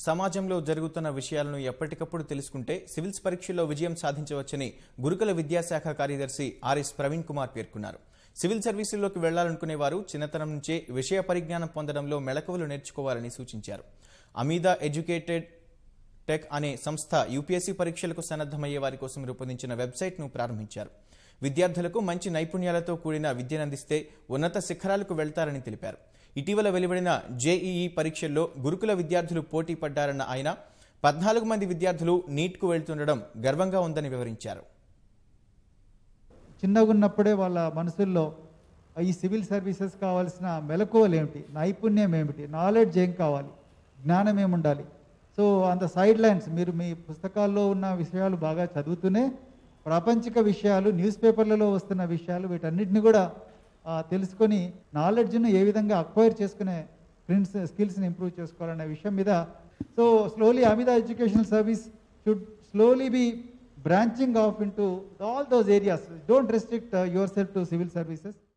సమాజంలో జరుగుతున్న విషయాలను ఎప్పటికప్పుడు తెలుసుకుంటే సివిల్స్ పరీక్షల్లో విజయం సాధించవచ్చని గురుకుల విద్యాశాఖ కార్యదర్శి ఆర్ఎస్ ప్రవీణ్ కుమార్ పేర్కొన్నారు సివిల్ సర్వీసుల్లోకి వెళ్లాలనుకునే వారు చిన్నతనం నుంచే విషయ పరిజ్ఞానం పొందడంలో మెళకువలు నేర్చుకోవాలని సూచించారు అమీదా ఎడ్యుకేటెడ్ టెక్ అనే సంస్థ యూపీఎస్సీ పరీక్షలకు సన్నద్దమయ్యే వారి కోసం రూపొందించిన వెబ్సైట్ను ప్రారంభించారు విద్యార్థులకు మంచి నైపుణ్యాలతో కూడిన విద్యనందిస్తే ఉన్నత శిఖరాలకు వెళ్తారని తెలిపారు ఇటీవల వెలువడిన జేఈఈ పరీక్షల్లో గురుకుల విద్యార్థులు పోటీ పడ్డారన్న ఆయన పద్నాలుగు మంది విద్యార్థులు నీట్కు వెళ్తుండడం గర్వంగా ఉందని వివరించారు చిన్నగా ఉన్నప్పుడే వాళ్ళ మనసుల్లో ఈ సివిల్ సర్వీసెస్ కావాల్సిన మెలకువలు ఏమిటి నైపుణ్యం ఏమిటి నాలెడ్జ్ ఏం కావాలి జ్ఞానం ఏముండాలి సో అంత సైడ్ లైన్స్ మీరు మీ పుస్తకాల్లో ఉన్న విషయాలు బాగా చదువుతూనే ప్రాపంచిక విషయాలు న్యూస్ పేపర్లలో వస్తున్న విషయాలు వీటన్నిటిని కూడా ఆ, తెలుసుకొని నాలెడ్జ్ను ఏ విధంగా అక్వైర్ చేసుకునే ప్రిన్స్ స్కిల్స్ని ఇంప్రూవ్ చేసుకోవాలనే విషయం మీద సో స్లోలీ అమిదా educational service should slowly be branching off into all those areas. Don't restrict uh, yourself to civil services.